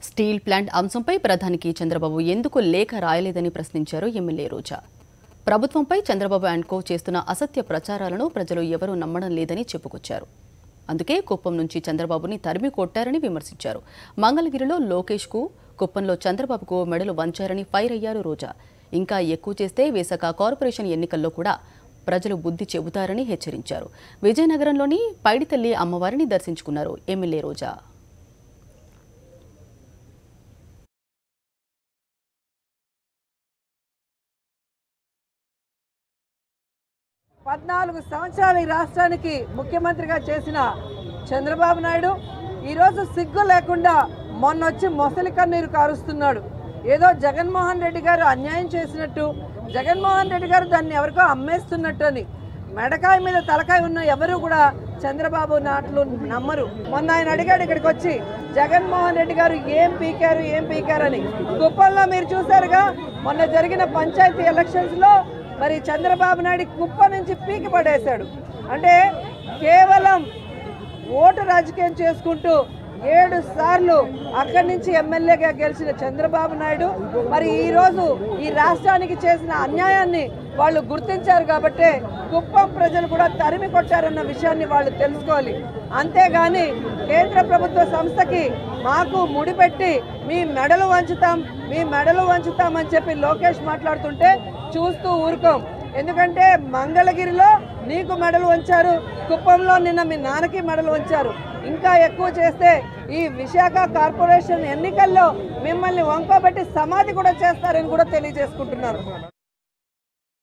steel plant అంశంపై ప్రధానికి చంద్రబాబు ఎందుకు లేఖ రాయలేదని ప్రశ్నించారు ఎమ్మెల్యే రోజా ప్రభుత్వంపై చంద్రబాబు అండ్ కో చేస్తున్న అసత్య ప్రచారాలను ప్రజలు ఎవరూ నమ్మడం లేదని చెప్పుకొచ్చారు అందుకే కుప్పం నుంచి చంద్రబాబుని తరిమి కొట్టారని విమర్శించారు మంగళగిరిలో లోకేష్కు కుప్పంలో చంద్రబాబుకు మెడలు వంచారని ఫైర్ అయ్యారు రోజా ఇంకా ఎక్కువ చేస్తే విశాఖ కార్పొరేషన్ ఎన్నికల్లో కూడా ప్రజలు బుద్ధి చెబుతారని హెచ్చరించారు విజయనగరంలోని పైడితల్లి అమ్మవారిని దర్శించుకున్నారు ఎమ్మెల్యే రోజా పద్నాలుగు సంవత్సరాలు ఈ రాష్ట్రానికి ముఖ్యమంత్రిగా చేసిన చంద్రబాబు నాయుడు ఈరోజు సిగ్గు లేకుండా మొన్న వచ్చి మొసలి కన్నీరు కారుస్తున్నాడు ఏదో జగన్మోహన్ రెడ్డి గారు అన్యాయం చేసినట్టు జగన్మోహన్ రెడ్డి గారు దాన్ని ఎవరికో అమ్మేస్తున్నట్టు అని మెడకాయ మీద తలకాయ ఉన్న ఎవరు కూడా చంద్రబాబు నాట్లు నమ్మరు మొన్న ఆయన అడిగాడు ఇక్కడికి వచ్చి జగన్మోహన్ రెడ్డి గారు ఏం పీకారు ఏం పీకారు అని కుప్పంలో మీరు చూసారుగా మొన్న జరిగిన పంచాయతీ ఎలక్షన్స్ లో మరి చంద్రబాబు నాయుడు కుప్ప నుంచి పీకి పడేశాడు అంటే కేవలం ఓటు రాజకీయం చేసుకుంటూ ఏడు సార్లు అక్కడి నుంచి ఎమ్మెల్యేగా గెలిచిన చంద్రబాబు నాయుడు మరి ఈ రోజు ఈ రాష్ట్రానికి చేసిన అన్యాయాన్ని వాళ్ళు గుర్తించారు కాబట్టే కుప్పం ప్రజలు కూడా తరిమి కొట్టారన్న విషయాన్ని వాళ్ళు తెలుసుకోవాలి అంతేగాని కేంద్ర ప్రభుత్వ సంస్థకి మాకు ముడిపెట్టి మీ మెడలు వంచుతాం మీ మెడలు వంచుతామని చెప్పి లోకేష్ మాట్లాడుతుంటే చూస్తూ ఊరుకోం ఎందుకంటే మంగళగిరిలో నీకు మెడలు వంచారు కుప్పంలో నిన్న మీ నాన్నకి మెడలు వంచారు ఇంకా ఎక్కువ చేస్తే ఈ విశాఖ కార్పొరేషన్ ఎన్నికల్లో మిమ్మల్ని వంకోబెట్టి సమాధి కూడా చేస్తారని కూడా తెలియజేసుకుంటున్నారు